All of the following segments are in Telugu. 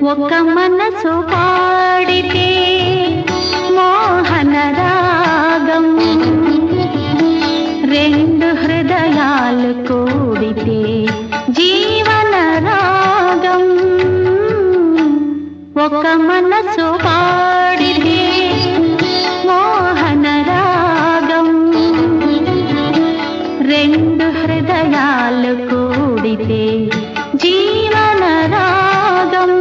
ఒక మనసు పాడితే మోహన రాగం రెండు హృదయాలు కూడితే జీవన రాగం ఒక మనసు పాడితే మోహన రాగం రెండు హృదయాలు కూడితే జీవన రాగం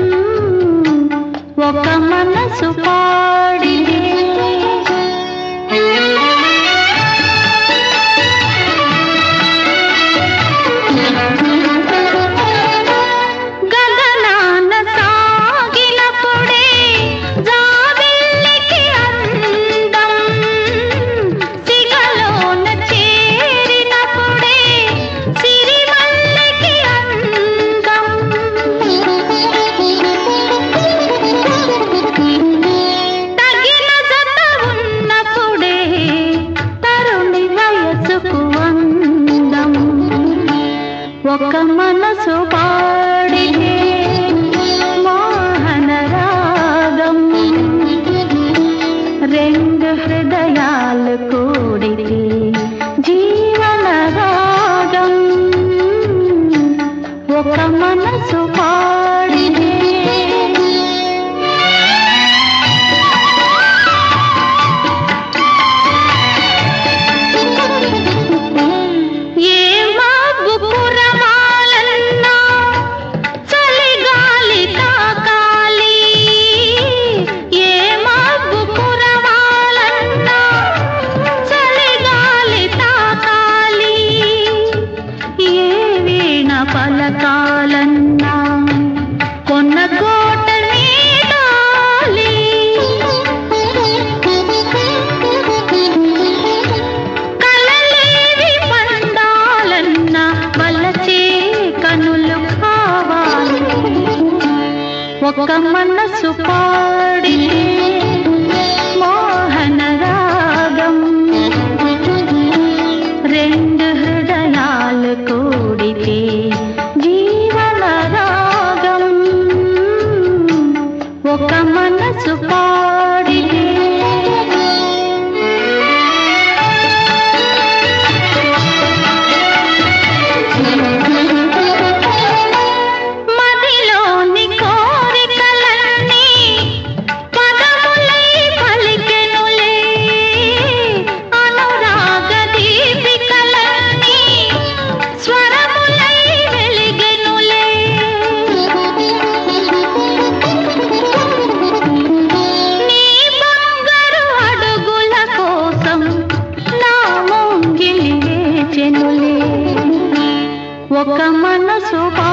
ఒక మనసు పాడితే గగనాన సాగినప్పుడే జాబిల్లికి అందం సిగలోన చేరినప్పుడే సిరిమల్లికి అందం తగిన జత ఉన్నప్పుడే తరుణి వయసుకు అందం ఒక మనసు పాడితే మోహన రాగం రెండు హృదయాలు కూడితే జీవన రాగం ఒక మనసు పాడితే ఏ మబ్బు కురవాలన్నా చలిగాలి తాకాలి ఏ మబ్బు కురవాలన్నా చలిగాలి తాకాలి ఏ వీణ పలకాలన్నా కొన్న కోట నీడాలి కలలేవి పండాలన్నా వలచే కనులు కావాలి ఒక మనసు పాడితే మోహన రాగం రెండు హృదయాలు కూడితే జీవన రాగం ఒక మనసు పాడితే మదిలోని కోరికలన్నీ పదములై పలికెనులే అనురాగ దీపికలన్నీ స్వరములై వెలిగెనులే నీ బంగారు అడుగుల కోసం నా ముంగిలి వేచెనులే ఒక మనసు